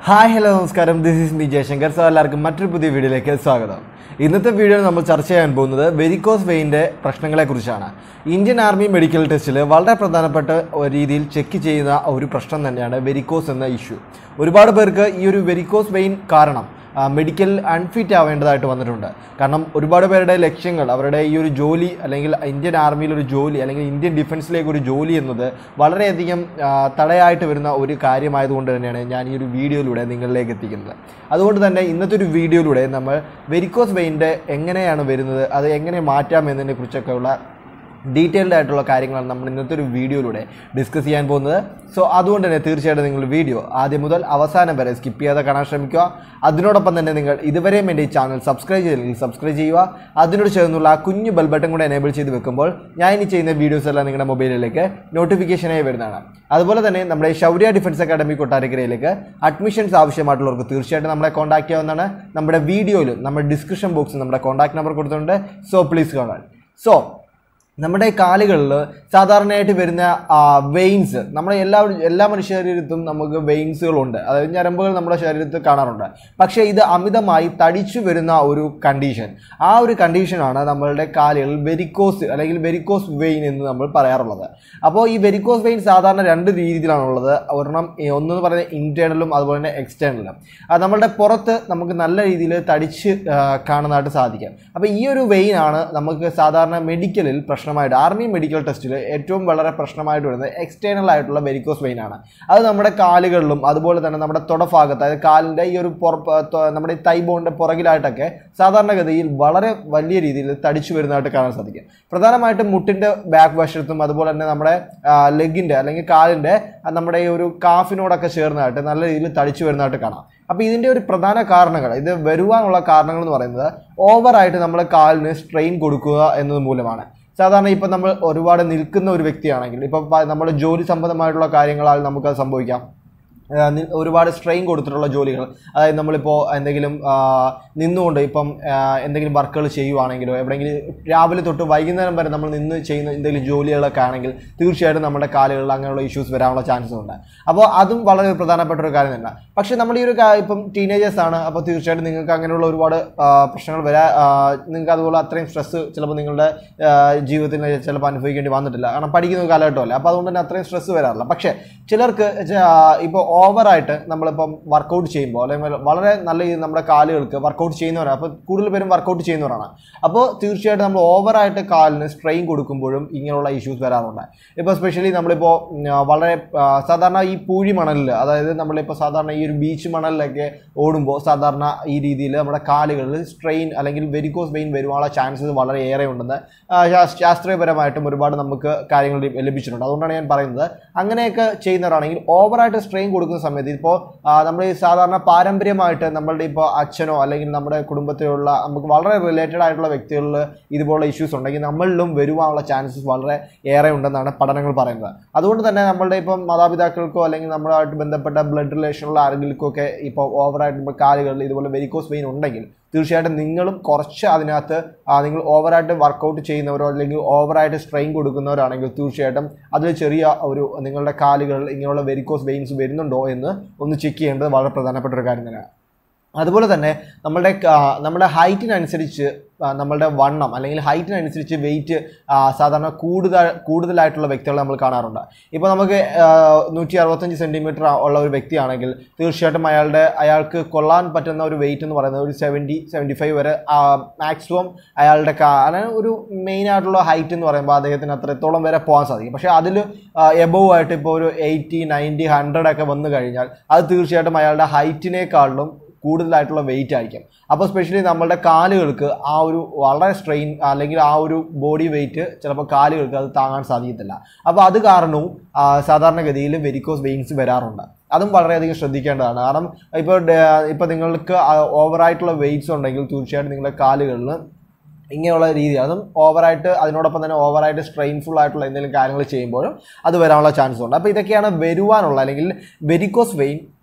hi hello നമസ്കാരം this is me Jayashankar so എല്ലാവർക്കും മറ്റൊരു പുതിയ വീഡിയോയിലേക്ക് സ്വാഗതം ഇന്നത്തെ വീഡിയോയിൽ നമ്മൾ ചർച്ച ചെയ്യാൻ പോകുന്നത് വെരിക്കോസ് വെയിൻ്റെ പ്രശ്നങ്ങളെക്കുറിച്ചാണ് ഇന്ത്യൻ ആർമി മെഡിക്കൽ ടെസ്റ്റിൽ വളരെ പ്രധാനപ്പെട്ട ഒരു രീതിയിൽ ചെക്ക് ചെയ്യുന്ന ഒരു പ്രശ്നം തന്നെയാണ് വെരിക്കോസ് എന്ന ഇഷ്യൂ ഒരുപാട് പേർക്ക് ഈ ഒരു വെരിക്കോസ് വെയിൻ കാരണം മെഡിക്കൽ അൺഫിറ്റ് ആവേണ്ടതായിട്ട് വന്നിട്ടുണ്ട് കാരണം ഒരുപാട് പേരുടെ ലക്ഷ്യങ്ങൾ അവരുടെ ഈ ഒരു ജോലി അല്ലെങ്കിൽ ഇന്ത്യൻ ആർമിയിൽ ഒരു ജോലി അല്ലെങ്കിൽ ഇന്ത്യൻ ഡിഫൻസിലേക്ക് ഒരു ജോലി എന്നത് വളരെയധികം ആ, തടയായിട്ട് വരുന്ന ഒരു കാര്യമായതുകൊണ്ട് തന്നെയാണ് ഞാൻ ഈ ഒരു വീഡിയോയിലൂടെ നിങ്ങളിലേക്ക് എത്തിക്കുന്നത് അതുകൊണ്ട് തന്നെ ഇന്നത്തെ ഒരു വീഡിയോയിലൂടെ നമ്മൾ വെരിക്കോസ് വെയിൻ്റെ എങ്ങനെയാണ് വരുന്നത് അത് എങ്ങനെ മാറ്റാം എന്നതിനെ കുറിച്ചൊക്കെ ഉള്ള ഡീറ്റെയിൽഡ് ആയിട്ടുള്ള കാര്യങ്ങളാണ് നമ്മൾ ഇന്നത്തെ ഒരു വീഡിയോയിലൂടെ ഡിസ്കസ് ചെയ്യാൻ പോകുന്നത് സോ അതുകൊണ്ട് തന്നെ തീർച്ചയായിട്ടും നിങ്ങൾ വീഡിയോ ആദ്യം മുതൽ അവസാനം വരെ സ്കിപ്പ് ചെയ്യാതെ കാണാൻ ശ്രമിക്കുക അതിനോടൊപ്പം തന്നെ നിങ്ങൾ ഇതുവരെയും എൻ്റെ ഈ ചാനൽ സബ്സ്ക്രൈബ് ചെയ്തില്ലെങ്കിൽ സബ്സ്ക്രൈബ് ചെയ്യുക അതിനോട് ചേർന്നുള്ള ആ കുഞ്ഞു ബെൽ ബട്ടൺ കൂടെ എനേബിൾ ചെയ്ത് വെക്കുമ്പോൾ ഞാൻ ഇനി ചെയ്യുന്ന വീഡിയോസ് എല്ലാം നിങ്ങളുടെ മൊബൈലിലേക്ക് നോട്ടിഫിക്കേഷനായി വരുന്നതാണ് അതുപോലെ തന്നെ നമ്മുടെ ശൗര്യ ഡിഫൻസ് അക്കാഡമി കൊട്ടാരക്കരയിലേക്ക് അഡ്മിഷൻസ് ആവശ്യമായിട്ടുള്ളവർക്ക് തീർച്ചയായിട്ടും നമ്മളെ കോൺടാക്ട് ചെയ്യാവുന്നതാണ് നമ്മുടെ വീഡിയോയിലും നമ്മുടെ ഡിസ്ക്രിപ്ഷൻ ബോക്സിൽ നമ്മുടെ കോൺടാക്ട് നമ്പർ കൊടുത്തിട്ടുണ്ട് സോ പ്ലീസ് കോൺടാക്ട് സോ നമ്മുടെ കാലുകളിൽ സാധാരണയായിട്ട് വരുന്ന വെയിൻസ് നമ്മുടെ എല്ലാ എല്ലാ മനുഷ്യ ശരീരത്തും നമുക്ക് വെയിൻസുകളുണ്ട് അതായത് ഞരമ്പുകൾ നമ്മുടെ ശരീരത്തിൽ കാണാറുണ്ട് പക്ഷേ ഇത് അമിതമായി തടിച്ചു വരുന്ന ഒരു കണ്ടീഷൻ ആ ഒരു കണ്ടീഷനാണ് നമ്മളുടെ കാലുകളിൽ വെരിക്കോസ് അല്ലെങ്കിൽ വെരിക്കോസ് വെയിൻ എന്ന് നമ്മൾ പറയാറുള്ളത് അപ്പോൾ ഈ വെരിക്കോസ് വെയിൻ സാധാരണ രണ്ട് രീതിയിലാണുള്ളത് ഒരെണ്ണം ഈ ഒന്നെന്ന് പറയുന്നത് ഇന്റേണലും അതുപോലെ തന്നെ എക്സ്റ്റേണലും അത് നമ്മളുടെ പുറത്ത് നമുക്ക് നല്ല രീതിയിൽ തടിച്ച് ആ, കാണുന്നതായിട്ട് സാധിക്കും അപ്പോൾ ഈ ഒരു വെയിൻ ആണ് നമുക്ക് സാധാരണ മെഡിക്കലിൽ പ്രശ്നമായിട്ട് ആർമി മെഡിക്കൽ ടെസ്റ്റിൽ ഏറ്റവും വളരെ പ്രശ്നമായിട്ട് വരുന്നത് എക്സ്റ്റേണൽ ആയിട്ടുള്ള വെരിക്കോസ് വെയിൻ ആണ് അത് നമ്മുടെ കാലുകളിലും അതുപോലെ തന്നെ നമ്മുടെ തുടഭാഗത്ത് അതായത് കാലിൻ്റെ ഈ ഒരു പുറ തൊ- നമ്മുടെ ഈ തൈബോണിൻ്റെ പുറകിലായിട്ടൊക്കെ സാധാരണഗതിയിൽ വളരെ വലിയ രീതിയിൽ തടിച്ചു വരുന്നതായിട്ട് കാണാൻ സാധിക്കും പ്രധാനമായിട്ടും മുട്ടിൻ്റെ ബാക്ക് വശത്തും അതുപോലെ തന്നെ നമ്മുടെ ലെഗിൻ്റെ അല്ലെങ്കിൽ കാലിൻ്റെ നമ്മുടെ ഈ ഒരു കാഫിനോടൊക്കെ ചേർന്നതായിട്ട് നല്ല രീതിയിൽ തടിച്ചു വരുന്നതായിട്ട് കാണാം അപ്പോൾ ഇതിൻ്റെ ഒരു പ്രധാന കാരണങ്ങൾ ഇത് വരുവാനുള്ള കാരണങ്ങൾ എന്ന് പറയുന്നത് ഓവറായിട്ട് നമ്മൾ കാലിന് സ്ട്രെയിൻ കൊടുക്കുക എന്നത് മൂലമാണ് സാധാരണ ഇപ്പം നമ്മൾ ഒരുപാട് നിൽക്കുന്ന ഒരു വ്യക്തിയാണെങ്കിൽ ഇപ്പം നമ്മൾ ജോലി സംബന്ധമായിട്ടുള്ള കാര്യങ്ങളാൽ നമുക്കത് സംഭവിക്കാം ആ, നി- ഒരുപാട് സ്ട്രെയിൻ കൊടുത്തിട്ടുള്ള ജോലികൾ അതായത് നമ്മളിപ്പോൾ എന്തെങ്കിലും ആ, നിന്നുകൊണ്ട് ഇപ്പം ആ, എന്തെങ്കിലും വർക്കുകൾ ചെയ്യുവാണെങ്കിലോ എവിടെയെങ്കിലും രാവിലെ തൊട്ട് വൈകുന്നേരം വരെ നമ്മൾ നിന്ന് ചെയ്യുന്ന എന്തെങ്കിലും ജോലികളൊക്കെ ആണെങ്കിൽ തീർച്ചയായിട്ടും നമ്മുടെ കാലുകളിൽ അങ്ങനെയുള്ള ഇഷ്യൂസ് വരാനുള്ള ചാൻസസ് ഉണ്ട് അപ്പോൾ അതും വളരെ പ്രധാനപ്പെട്ട ഒരു കാര്യം തന്നെ പക്ഷേ നമ്മൾ ഈ ഒരു കാ- ഇപ്പം ടീനേജേഴ്സ് ആണ് അപ്പോൾ തീർച്ചയായിട്ടും നിങ്ങൾക്ക് അങ്ങനെയുള്ള ഒരുപാട് ആ, പ്രശ്നങ്ങൾ വരാ ആ, നിങ്ങൾക്ക് അതുപോലെ അത്രയും സ്ട്രെസ് ചിലപ്പോൾ നിങ്ങളുടെ ആ, ജീവിതത്തിൽ ചിലപ്പോൾ അനുഭവിക്കേണ്ടി വന്നിട്ടില്ല കാരണം പഠിക്കുന്ന ഒരു കാലഘട്ടമല്ലേ അപ്പോൾ അതുകൊണ്ട് തന്നെ അത്രയും സ്ട്രെസ് വരാറില്ല പക്ഷേ ചിലർക്ക് ഇപ്പോൾ ഓവറായിട്ട് നമ്മളിപ്പം വർക്കൗട്ട് ചെയ്യുമ്പോൾ അല്ലെങ്കിൽ വളരെ നല്ല രീതിയിൽ നമ്മുടെ കാലുകൾക്ക് വർക്കൗട്ട് ചെയ്യുന്നവരാണ് അപ്പോൾ കൂടുതൽ പേരും വർക്കൗട്ട് ചെയ്യുന്നവരാണ് അപ്പോൾ തീർച്ചയായിട്ടും നമ്മൾ ഓവറായിട്ട് കാലിന് സ്ട്രെയിൻ കൊടുക്കുമ്പോഴും ഇങ്ങനെയുള്ള ഇഷ്യൂസ് വരാറുണ്ട് ഇപ്പോൾ സ്പെഷ്യലി നമ്മളിപ്പോൾ ഉം, ആ, വളരെ ആ, സാധാരണ ഈ പൂഴി മണലിൽ അതായത് നമ്മളിപ്പോൾ സാധാരണ ഈ ഒരു ബീച്ച് മണലിലൊക്കെ ഓടുമ്പോൾ സാധാരണ ഈ രീതിയിൽ നമ്മുടെ കാലുകളിൽ സ്ട്രെയിൻ അല്ലെങ്കിൽ വെരിക്കോസ് വെയിൻ വരുവാനുള്ള ചാൻസസ് വളരെ ഏറെ ഉണ്ടെന്ന് ആ, ശാസ്- ശാസ്ത്രീയപരമായിട്ടും ഒരുപാട് നമുക്ക് കാര്യങ്ങൾ ലഭി- ലഭിച്ചിട്ടുണ്ട് അതുകൊണ്ടാണ് ഞാൻ പറയുന്നത് അങ്ങനെയൊക്കെ ചെയ്യുന്നവരാണെങ്കിൽ ഓവറായിട്ട് സ്ട്രെയിൻ കൊടുക്കുന്ന സമയത്ത് ഇപ്പോൾ നമ്മൾ ഈ സാധാരണ പാരമ്പര്യമായിട്ട് നമ്മളുടെ ഇപ്പോൾ അച്ഛനോ അല്ലെങ്കിൽ നമ്മുടെ കുടുംബത്തിലുള്ള നമുക്ക് വളരെ റിലേറ്റഡ് ആയിട്ടുള്ള വ്യക്തികളിൽ ഇതുപോലുള്ള ഇഷ്യൂസ് ഉണ്ടെങ്കിൽ നമ്മളിലും വരുവാനുള്ള ചാൻസസ് വളരെ ഏറെ ഉണ്ടെന്നാണ് പഠനങ്ങൾ പറയുന്നത് അതുകൊണ്ട് തന്നെ നമ്മളുടെ ഇപ്പം മാതാപിതാക്കൾക്കോ അല്ലെങ്കിൽ നമ്മളുമായിട്ട് ബന്ധപ്പെട്ട ബ്ലഡ് റിലേഷനുള്ള ആരെങ്കിലുമൊക്കെ ഒക്കെ ഇപ്പോൾ ഓവറായിട്ട് ഇപ്പോൾ കാലുകളിൽ ഇതുപോലെ വെരിക്കോസ് വെയിൻ ഉണ്ടെങ്കിൽ തീർച്ചയായിട്ടും നിങ്ങളും കുറച്ച് അതിനകത്ത് ആ, നിങ്ങൾ ഓവറായിട്ട് വർക്കൗട്ട് ചെയ്യുന്നവരോ അല്ലെങ്കിൽ ഓവറായിട്ട് സ്ട്രെയിൻ കൊടുക്കുന്നവരാണെങ്കിൽ തീർച്ചയായിട്ടും അതിൽ ചെറിയ ഒരു നിങ്ങളുടെ കാലുകൾ ഇങ്ങനെയുള്ള വെരിക്കോസ് വെയിൻസ് വരുന്നുണ്ടോ എന്ന് ഒന്ന് ചെക്ക് ചെയ്യേണ്ടത് വളരെ പ്രധാനപ്പെട്ട ഒരു കാര്യം തന്നെയാണ് അതുപോലെ തന്നെ നമ്മളുടെ ക- നമ്മുടെ ഹൈറ്റിനനുസരിച്ച് ആ, നമ്മളുടെ വണ്ണം അല്ലെങ്കിൽ ഹൈറ്റിനനുസരിച്ച് വെയിറ്റ് സാധാരണ കൂടുതൽ കൂടുതലായിട്ടുള്ള വ്യക്തികളെ നമ്മൾ കാണാറുണ്ട് ഇപ്പോൾ നമുക്ക് നൂറ്റി അറുപത്തഞ്ച് സെൻറ്റിമീറ്റർ ഉള്ള ഒരു വ്യക്തിയാണെങ്കിൽ തീർച്ചയായിട്ടും അയാളുടെ അയാൾക്ക് കൊള്ളാൻ പറ്റുന്ന ഒരു വെയിറ്റ് എന്ന് പറയുന്നത് ഒരു സെവൻറ്റി സെവൻറ്റി ഫൈവ് വരെ മാക്സിമം അയാളുടെ കാ അതായത് ഒരു മെയിൻ ആയിട്ടുള്ള ഹൈറ്റ് എന്ന് പറയുമ്പോൾ അദ്ദേഹത്തിന് അത്രത്തോളം വരെ പോകാൻ സാധിക്കും പക്ഷേ അതിൽ എബവ് ആയിട്ട് ഇപ്പോൾ ഒരു എയ്റ്റി നയൻറ്റി ഹൺഡ്രഡ് ഒക്കെ വന്നു കഴിഞ്ഞാൽ അത് തീർച്ചയായിട്ടും അയാളുടെ ഹൈറ്റിനേക്കാളിലും കൂടുതലായിട്ടുള്ള വെയിറ്റ് ആയിരിക്കും അപ്പോൾ സ്പെഷ്യലി നമ്മളുടെ കാലുകൾക്ക് ആ ഒരു വളരെ സ്ട്രെയിൻ അല്ലെങ്കിൽ ആ ഒരു ബോഡി വെയിറ്റ് ചിലപ്പോൾ കാലുകൾക്ക് അത് താങ്ങാൻ സാധിക്കത്തില്ല അപ്പോൾ അത് കാരണവും ആ, സാധാരണഗതിയിൽ വെരിക്കോസ് വെയിൻസ് വരാറുണ്ട് അതും വളരെയധികം ശ്രദ്ധിക്കേണ്ടതാണ് കാരണം ഇപ്പോൾ ഇപ്പോൾ നിങ്ങൾക്ക് ഓവറായിട്ടുള്ള വെയിറ്റ്സ് ഉണ്ടെങ്കിൽ തീർച്ചയായിട്ടും നിങ്ങളുടെ കാലുകളിൽ ഇങ്ങനെയുള്ള രീതി അതും ഓവറായിട്ട് അതിനോടൊപ്പം തന്നെ ഓവറായിട്ട് സ്ട്രെയിൻഫുൾ ആയിട്ടുള്ള എന്തെങ്കിലും കാര്യങ്ങൾ ചെയ്യുമ്പോഴും അത് വരാനുള്ള ചാൻസ് ഉണ്ട് അപ്പോൾ ഇതൊക്കെയാണ് വരുവാനുള്ള അല്ലെങ്കിൽ വെരിക്കോസ് വെയിൻ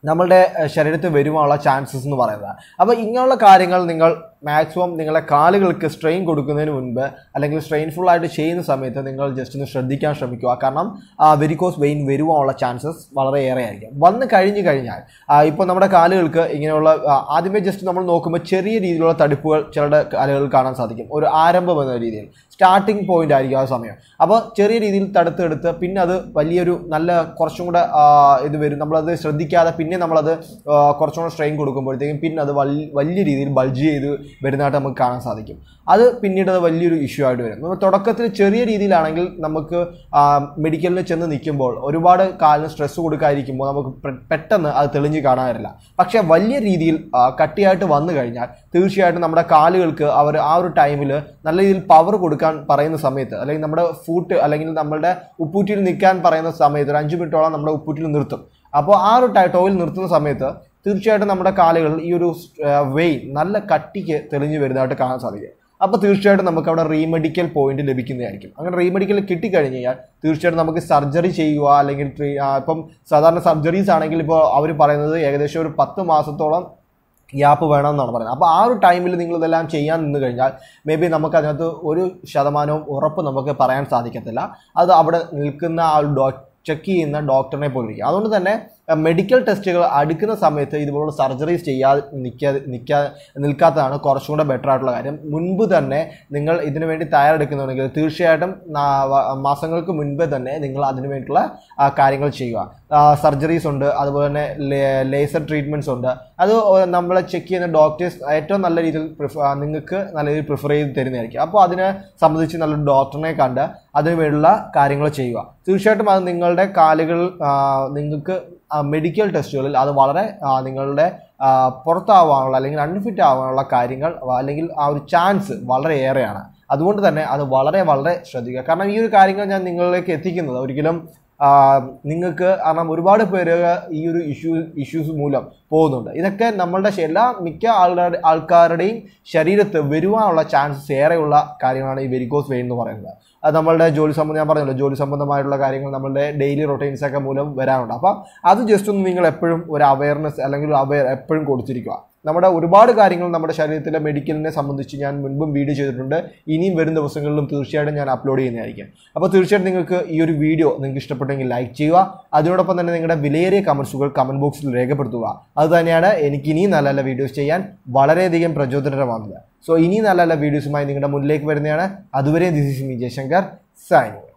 നമ്മളുടെ ഏഹ്, ശരീരത്തിൽ വരുവാനുള്ള ചാൻസസ് എന്ന് പറയുന്നത് അപ്പോൾ ഇങ്ങനെയുള്ള കാര്യങ്ങൾ നിങ്ങൾ മാക്സിമം നിങ്ങളുടെ കാലുകൾക്ക് സ്ട്രെയിൻ കൊടുക്കുന്നതിന് മുൻപ് അല്ലെങ്കിൽ സ്ട്രെയിൻഫുൾ ആയിട്ട് ചെയ്യുന്ന സമയത്ത് നിങ്ങൾ ജസ്റ്റ് ഒന്ന് ശ്രദ്ധിക്കാൻ ശ്രമിക്കുക കാരണം വെരിക്കോസ് വെയിൻ വരുവാനുള്ള ചാൻസസ് വളരെ ഏറെ ആയിരിക്കും വന്ന് കഴിഞ്ഞു കഴിഞ്ഞാൽ ഇപ്പോൾ നമ്മുടെ കാലുകൾക്ക് ഇങ്ങനെയുള്ള ആ, ആദ്യമേ ജസ്റ്റ് നമ്മൾ നോക്കുമ്പോൾ ചെറിയ രീതിയിലുള്ള തടിപ്പുകൾ ചിലരുടെ കാലുകളിൽ കാണാൻ സാധിക്കും ഒരു ആരംഭം എന്ന രീതിയിൽ സ്റ്റാർട്ടിംഗ് പോയിന്റ് ആയിരിക്കും ആ സമയം അപ്പോൾ ചെറിയ രീതിയിൽ തടുത്തെടുത്ത് പിന്നെ അത് വലിയൊരു നല്ല കുറച്ചും കൂടെ ആ, ഇത് വരും നമ്മളത് ശ്രദ്ധിക്കാതെ പിന്നെ നമ്മളത് ആ, കുറച്ചും കൂടെ സ്ട്രെയിൻ കൊടുക്കുമ്പോഴത്തേക്കും പിന്നെ അത് വലിയ വലിയ രീതിയിൽ ബൾജ് ചെയ്ത് വരുന്നതായിട്ട് നമുക്ക് കാണാൻ സാധിക്കും അത് പിന്നീട് അത് വലിയൊരു ഇഷ്യൂ ആയിട്ട് വരും നമ്മൾ തുടക്കത്തിൽ ചെറിയ രീതിയിലാണെങ്കിൽ നമുക്ക് മെഡിക്കലിൽ ചെന്ന് നിൽക്കുമ്പോൾ ഒരുപാട് കാലിന് സ്ട്രെസ് കൊടുക്കാതിരിക്കുമ്പോൾ നമുക്ക് പെ- പെട്ടെന്ന് അത് തെളിഞ്ഞ് കാണാൻ വരില്ല പക്ഷേ വലിയ രീതിയിൽ ആ, കട്ടിയായിട്ട് വന്നു കഴിഞ്ഞാൽ തീർച്ചയായിട്ടും നമ്മുടെ കാലുകൾക്ക് അവർ ആ ഒരു ടൈമിൽ നല്ല രീതിയിൽ പവർ കൊടുക്കാൻ പറയുന്ന സമയത്ത് അല്ലെങ്കിൽ നമ്മുടെ ഫൂട്ട് അല്ലെങ്കിൽ നമ്മുടെ ഉപ്പൂറ്റിയിൽ നിൽക്കാൻ പറയുന്ന സമയത്ത് ഒരു അഞ്ച് മിനിറ്റോളം നമ്മുടെ ഉപ്പൂറ്റിൽ നിർത്തും അപ്പോൾ ആ ഒരു ടൈ ടോയിൽ നിർത്തുന്ന സമയത്ത് തീർച്ചയായിട്ടും നമ്മുടെ കാലുകളിൽ ഈ ഒരു വെയിൻ നല്ല കട്ടിക്ക് തെളിഞ്ഞു വരുന്നതായിട്ട് കാണാൻ സാധിക്കും അപ്പോൾ തീർച്ചയായിട്ടും നമുക്ക് അവിടെ റീമെഡിക്കൽ പോയിന്റ് ലഭിക്കുന്നതായിരിക്കും അങ്ങനെ റീമെഡിക്കൽ കിട്ടിക്കഴിഞ്ഞ് കഴിഞ്ഞാൽ തീർച്ചയായിട്ടും നമുക്ക് സർജറി ചെയ്യുക അല്ലെങ്കിൽ ട്രീ- ആ, ഇപ്പം സാധാരണ സർജറീസ് ആണെങ്കിൽ ഇപ്പോൾ അവർ പറയുന്നത് ഏകദേശം ഒരു പത്ത് മാസത്തോളം ഗ്യാപ്പ് വേണമെന്നാണ് പറയുന്നത് അപ്പോൾ ആ ഒരു ടൈമിൽ നിങ്ങൾ ഇതെല്ലാം ചെയ്യാൻ നിന്ന് കഴിഞ്ഞാൽ മേ ബി നമുക്ക് അതിനകത്ത് ഒരു ശതമാനവും ഉറപ്പ് നമുക്ക് പറയാൻ സാധിക്കത്തില്ല അത് അവിടെ നിൽക്കുന്ന ആ ഒരു ഡോ ചെക്ക് ചെയ്യുന്ന ഡോക്ടറിനെ പോലിരിക്കും അതുകൊണ്ട് തന്നെ മെഡിക്കൽ ടെസ്റ്റുകൾ അടുക്കുന്ന സമയത്ത് ഇതുപോലുള്ള സർജറീസ് ചെയ്യാതെ നിൽക്കാതെ നിൽക്കാ നിൽക്കാത്തതാണ് കുറച്ചും കൂടെ ബെറ്റർ ആയിട്ടുള്ള കാര്യം മുൻപ് തന്നെ നിങ്ങൾ ഇതിനു വേണ്ടി തയ്യാറെടുക്കുന്നുണ്ടെങ്കിൽ തീർച്ചയായിട്ടും നാ- വ- മാസങ്ങൾക്ക് മുൻപേ തന്നെ നിങ്ങൾ അതിനു വേണ്ടിയിട്ടുള്ള ആ, കാര്യങ്ങൾ ചെയ്യുക സർജറീസ് ഉണ്ട് അതുപോലെ തന്നെ ലേസർ ട്രീറ്റ്മെൻറ്റ്സ് ഉണ്ട് അത് നമ്മളെ ചെക്ക് ചെയ്യുന്ന ഡോക്ടേഴ്സ് ഏറ്റവും നല്ല രീതിയിൽ പ്രിഫ നിങ്ങൾക്ക് നല്ല രീതിയിൽ പ്രിഫർ ചെയ്ത് തരുന്നതായിരിക്കും അപ്പോൾ അതിനെ സംബന്ധിച്ച് നല്ലൊരു ഡോക്ടറിനെ കണ്ട് അതിനു വേണ്ടിയുള്ള കാര്യങ്ങൾ ചെയ്യുക തീർച്ചയായിട്ടും അത് നിങ്ങളുടെ കാലുകൾ ആ, നിങ്ങൾക്ക് മെഡിക്കൽ ടെസ്റ്റുകളിൽ അത് വളരെ ആ, നിങ്ങളുടെ ആ, പുറത്താവാനുള്ള അല്ലെങ്കിൽ അൺഫിറ്റ് ആവാനുള്ള കാര്യങ്ങൾ അല്ലെങ്കിൽ ആ ഒരു ചാൻസ് വളരെ ഏറെയാണ് അതുകൊണ്ട് തന്നെ അത് വളരെ വളരെ ശ്രദ്ധിക്കുക കാരണം ഈ ഒരു കാര്യങ്ങൾ ഞാൻ നിങ്ങളിലേക്ക് എത്തിക്കുന്നത് ഒരിക്കലും ആ, നിങ്ങൾക്ക് കാരണം ഒരുപാട് പേര് ഈ ഒരു ഇഷ്യൂ ഇഷ്യൂസ് മൂലം പോകുന്നുണ്ട് ഇതൊക്കെ നമ്മളുടെ ശ- എല്ലാ മിക്ക ആളുകളുടെ ആൾക്കാരുടെയും ശരീരത്ത് വരുവാനുള്ള ചാൻസസ് ഏറെയുള്ള കാര്യങ്ങളാണ് ഈ വെരിക്കോസ് വെയിൻ എന്ന് പറയുന്നത് അത് നമ്മളുടെ ജോലി സംബന്ധം ഞാൻ പറഞ്ഞല്ലോ ജോലി സംബന്ധമായിട്ടുള്ള കാര്യങ്ങൾ നമ്മളുടെ ഡെയിലി റൊട്ടീൻസ് ഒക്കെ മൂലം വരാനുണ്ട് അപ്പം അത് ജസ്റ്റ് ഒന്ന് നിങ്ങൾ എപ്പോഴും ഒരു അവയർനെസ് അല്ലെങ്കിൽ ഒരു അവയർ എപ്പോഴും കൊടുത്തിരിക്കുക നമ്മുടെ ഒരുപാട് കാര്യങ്ങൾ നമ്മുടെ ശരീരത്തിലെ മെഡിക്കലിനെ സംബന്ധിച്ച് ഞാൻ മുൻപും വീഡിയോ ചെയ്തിട്ടുണ്ട് ഇനിയും വരും ദിവസങ്ങളിലും തീർച്ചയായിട്ടും ഞാൻ അപ്ലോഡ് ചെയ്യുന്നതായിരിക്കും അപ്പോൾ തീർച്ചയായിട്ടും നിങ്ങൾക്ക് ഈ ഒരു വീഡിയോ നിങ്ങൾക്ക് ഇഷ്ടപ്പെട്ടെങ്കിൽ ലൈക്ക് ചെയ്യുക അതിനോടൊപ്പം തന്നെ നിങ്ങളുടെ വിലയേറിയ കമൻസുകൾ കമൻറ്റ് ബോക്സിൽ രേഖപ്പെടുത്തുക അത് തന്നെയാണ് എനിക്ക് ഇനിയും നല്ല നല്ല വീഡിയോസ് ചെയ്യാൻ വളരെയധികം പ്രചോദനമാകുന്നത് സോ ഇനി നല്ല നല്ല വീഡിയോസുമായി നിങ്ങളുടെ മുന്നിലേക്ക് വരുന്നതാണ് അതുവരെ this is me Jayashankar signing